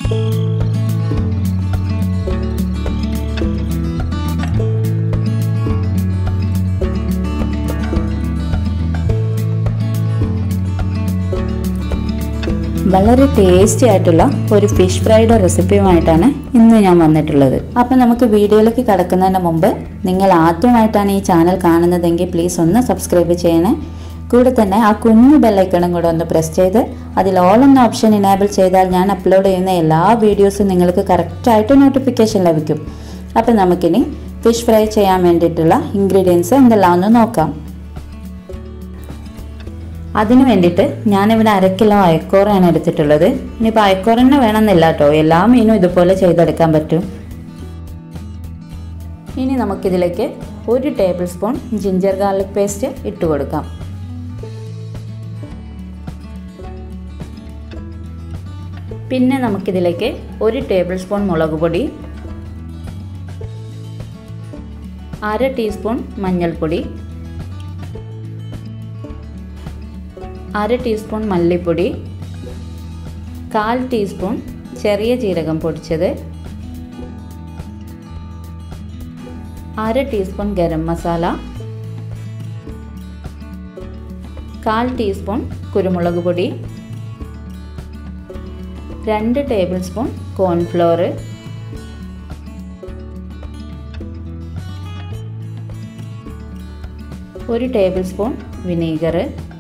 വളരെ ടേസ്റ്റി ആയിട്ടുള്ള ഒരു ഫിഷ് ഫ്രൈയുടെ റെസിപ്പിയുമായിട്ടാണ് ഇന്ന് ഞാൻ വന്നിട്ടുള്ളത് അപ്പം നമുക്ക് വീഡിയോയിലേക്ക് കടക്കുന്നതിന് മുമ്പ് നിങ്ങൾ ആദ്യമായിട്ടാണ് ഈ ചാനൽ കാണുന്നതെങ്കിൽ പ്ലീസ് ഒന്ന് സബ്സ്ക്രൈബ് ചെയ്യണേ കൂടെ തന്നെ ആ കുഞ്ഞു ബെല്ലൈക്കണും കൂടെ ഒന്ന് പ്രസ് ചെയ്ത് അതിൽ ഓൾ എന്ന ഓപ്ഷൻ ഇനേബിൾ ചെയ്താൽ ഞാൻ അപ്ലോഡ് ചെയ്യുന്ന എല്ലാ വീഡിയോസും നിങ്ങൾക്ക് കറക്റ്റായിട്ട് നോട്ടിഫിക്കേഷൻ ലഭിക്കും അപ്പം നമുക്കിനി ഫിഷ് ഫ്രൈ ചെയ്യാൻ വേണ്ടിയിട്ടുള്ള ഇൻഗ്രീഡിയൻസ് എന്തെല്ലാം ഒന്ന് നോക്കാം അതിന് വേണ്ടിയിട്ട് ഞാനിവിടെ അര കിലോ അയക്കോറയാണ് എടുത്തിട്ടുള്ളത് ഇനിയിപ്പോൾ അയക്കോറ തന്നെ വേണമെന്നില്ല കേട്ടോ എല്ലാ മീനും ഇതുപോലെ ചെയ്തെടുക്കാൻ പറ്റും ഇനി നമുക്കിതിലേക്ക് ഒരു tablespoon ginger garlic paste ഇട്ട് കൊടുക്കാം പിന്നെ നമുക്കിതിലേക്ക് ഒരു ടേബിൾ സ്പൂൺ മുളക് പൊടി അര ടീസ്പൂൺ മഞ്ഞൾപ്പൊടി അര ടീസ്പൂൺ മല്ലിപ്പൊടി കാൽ ടീസ്പൂൺ ചെറിയ ജീരകം പൊടിച്ചത് അര ടീസ്പൂൺ ഗരം മസാല കാൽ ടീസ്പൂൺ കുരുമുളക് പൊടി രണ്ട് ടേബിൾ സ്പൂൺ കോൺഫ്ലോർ ഒരു ടേബിൾ സ്പൂൺ വിനീഗർ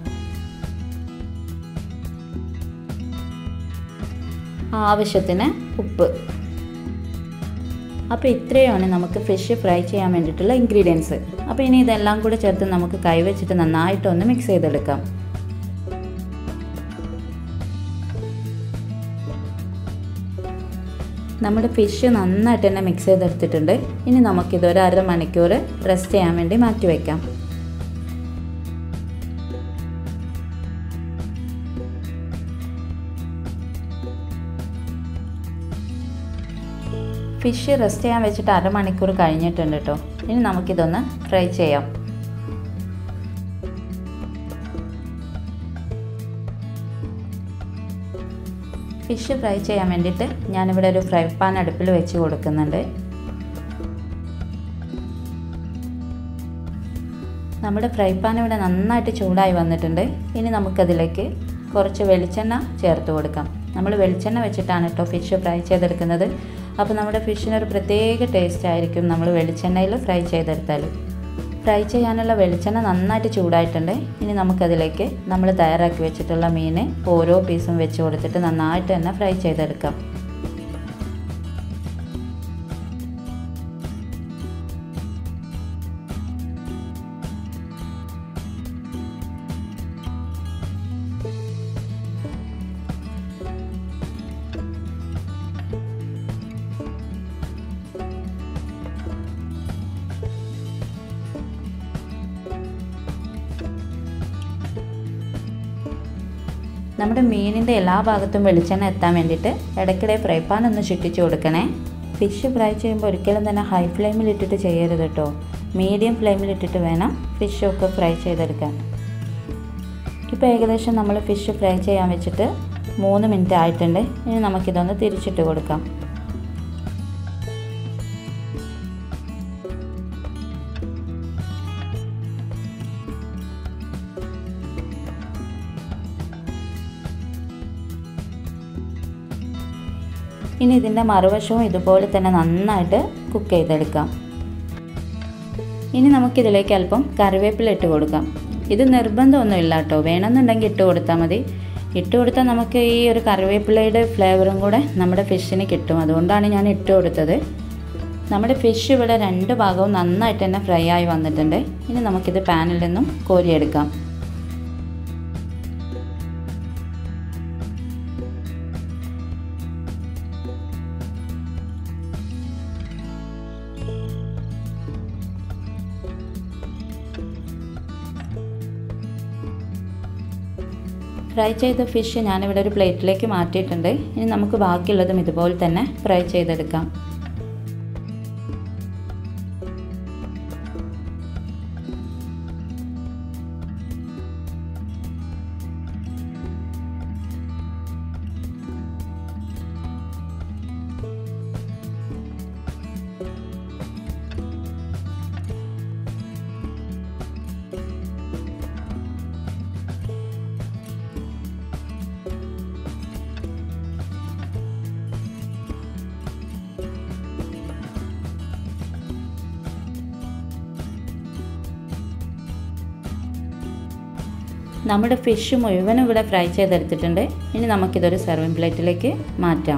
ആവശ്യത്തിന് ഉപ്പ് അപ്പോൾ ഇത്രയുമാണ് നമുക്ക് ഫിഷ് ഫ്രൈ ചെയ്യാൻ വേണ്ടിയിട്ടുള്ള ഇൻഗ്രീഡിയൻസ് അപ്പോൾ ഇനി ഇതെല്ലാം കൂടെ ചേർത്ത് നമുക്ക് കൈവച്ചിട്ട് നന്നായിട്ടൊന്ന് മിക്സ് ചെയ്തെടുക്കാം നമ്മുടെ ഫിഷ് നന്നായിട്ട് തന്നെ മിക്സ് ചെയ്തെടുത്തിട്ടുണ്ട് ഇനി നമുക്കിത് ഒരു അരമണിക്കൂർ റെസ്റ്റ് ചെയ്യാൻ വേണ്ടി മാറ്റി വയ്ക്കാം ഫിഷ് റെസ്റ്റ് ചെയ്യാൻ വെച്ചിട്ട് അരമണിക്കൂർ കഴിഞ്ഞിട്ടുണ്ട് കേട്ടോ ഇനി നമുക്കിതൊന്ന് ഫ്രൈ ചെയ്യാം ഫിഷ് ഫ്രൈ ചെയ്യാൻ വേണ്ടിയിട്ട് ഞാനിവിടെ ഒരു ഫ്രൈ പാൻ അടുപ്പിൽ വെച്ച് കൊടുക്കുന്നുണ്ട് നമ്മുടെ ഫ്രൈ പാൻ ഇവിടെ നന്നായിട്ട് ചൂടായി വന്നിട്ടുണ്ട് ഇനി നമുക്കതിലേക്ക് കുറച്ച് വെളിച്ചെണ്ണ ചേർത്ത് കൊടുക്കാം നമ്മൾ വെളിച്ചെണ്ണ വെച്ചിട്ടാണ് കേട്ടോ ഫിഷ് ഫ്രൈ ചെയ്തെടുക്കുന്നത് അപ്പോൾ നമ്മുടെ ഫിഷിനൊരു പ്രത്യേക ടേസ്റ്റ് ആയിരിക്കും നമ്മൾ വെളിച്ചെണ്ണയിൽ ഫ്രൈ ചെയ്തെടുത്താൽ ഫ്രൈ ചെയ്യാനുള്ള വെളിച്ചെണ്ണ നന്നായിട്ട് ചൂടായിട്ടുണ്ട് ഇനി നമുക്കതിലേക്ക് നമ്മൾ തയ്യാറാക്കി വെച്ചിട്ടുള്ള മീൻ ഓരോ പീസും വെച്ച് കൊടുത്തിട്ട് നന്നായിട്ട് തന്നെ ഫ്രൈ ചെയ്തെടുക്കാം നമ്മുടെ മീനിൻ്റെ എല്ലാ ഭാഗത്തും വെളിച്ചെണ്ണ എത്താൻ വേണ്ടിയിട്ട് ഇടയ്ക്കിടെ ഫ്രൈ പാൻ ഒന്ന് ചുറ്റിച്ച് കൊടുക്കണേ ഫിഷ് ഫ്രൈ ചെയ്യുമ്പോൾ ഒരിക്കലും തന്നെ ഹൈ ഫ്ലെയിമിൽ ഇട്ടിട്ട് ചെയ്യരുത് കേട്ടോ മീഡിയം ഫ്ലെയിമിൽ ഇട്ടിട്ട് വേണം ഫിഷൊക്കെ ഫ്രൈ ചെയ്തെടുക്കാൻ ഇപ്പോൾ ഏകദേശം നമ്മൾ ഫിഷ് ഫ്രൈ ചെയ്യാൻ വെച്ചിട്ട് മൂന്ന് മിനിറ്റ് ആയിട്ടുണ്ട് ഇനി നമുക്കിതൊന്ന് തിരിച്ചിട്ട് കൊടുക്കാം ഇനി ഇതിൻ്റെ മറുവശവും ഇതുപോലെ തന്നെ നന്നായിട്ട് കുക്ക് ചെയ്തെടുക്കാം ഇനി നമുക്കിതിലേക്ക് അല്പം കറിവേപ്പില ഇട്ട് കൊടുക്കാം ഇത് നിർബന്ധമൊന്നുമില്ല കേട്ടോ വേണമെന്നുണ്ടെങ്കിൽ ഇട്ട് കൊടുത്താൽ മതി ഇട്ട് കൊടുത്താൽ നമുക്ക് ഈ ഒരു കറിവേപ്പിലയുടെ ഫ്ലേവറും കൂടെ നമ്മുടെ ഫിഷിന് കിട്ടും അതുകൊണ്ടാണ് ഞാൻ ഇട്ട് കൊടുത്തത് നമ്മുടെ ഫിഷ് ഇവിടെ രണ്ട് ഭാഗവും നന്നായിട്ട് തന്നെ ഫ്രൈ ആയി വന്നിട്ടുണ്ട് ഇനി നമുക്കിത് പാനിൽ നിന്നും കോരിയെടുക്കാം ഫ്രൈ ചെയ്ത ഫിഷ് ഞാനിവിടെ ഒരു പ്ലേറ്റിലേക്ക് മാറ്റിയിട്ടുണ്ട് ഇനി നമുക്ക് ബാക്കിയുള്ളതും ഇതുപോലെ തന്നെ ഫ്രൈ ചെയ്തെടുക്കാം നമ്മുടെ ഫിഷ് മുഴുവനും ഇവിടെ ഫ്രൈ ചെയ്തെടുത്തിട്ടുണ്ട് ഇനി നമുക്കിതൊരു സെർവിങ് പ്ലേറ്റിലേക്ക് മാറ്റാം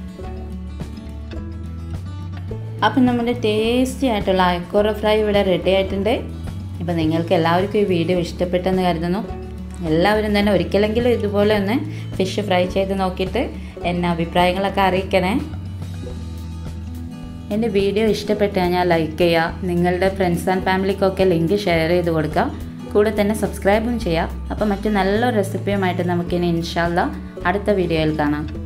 അപ്പം നമ്മുടെ ടേസ്റ്റി ആയിട്ടുള്ള അയക്കോറ ഫ്രൈ ഇവിടെ റെഡി ആയിട്ടുണ്ട് ഇപ്പം നിങ്ങൾക്ക് എല്ലാവർക്കും ഈ വീഡിയോ ഇഷ്ടപ്പെട്ടെന്ന് കരുതുന്നു എല്ലാവരും തന്നെ ഒരിക്കലെങ്കിലും ഇതുപോലെ ഒന്ന് ഫിഷ് ഫ്രൈ ചെയ്ത് നോക്കിയിട്ട് എന്നെ അഭിപ്രായങ്ങളൊക്കെ അറിയിക്കണേ എൻ്റെ വീഡിയോ ഇഷ്ടപ്പെട്ട് കഴിഞ്ഞാൽ ലൈക്ക് ചെയ്യുക നിങ്ങളുടെ ഫ്രണ്ട്സ് ആൻഡ് ഫാമിലിക്കൊക്കെ ലിങ്ക് ഷെയർ ചെയ്ത് കൊടുക്കുക കൂടെ തന്നെ സബ്സ്ക്രൈബും ചെയ്യുക അപ്പോൾ മറ്റു നല്ലൊരു റെസിപ്പിയുമായിട്ട് നമുക്കിനി ഇൻഷാല്ല അടുത്ത വീഡിയോയിൽ കാണാം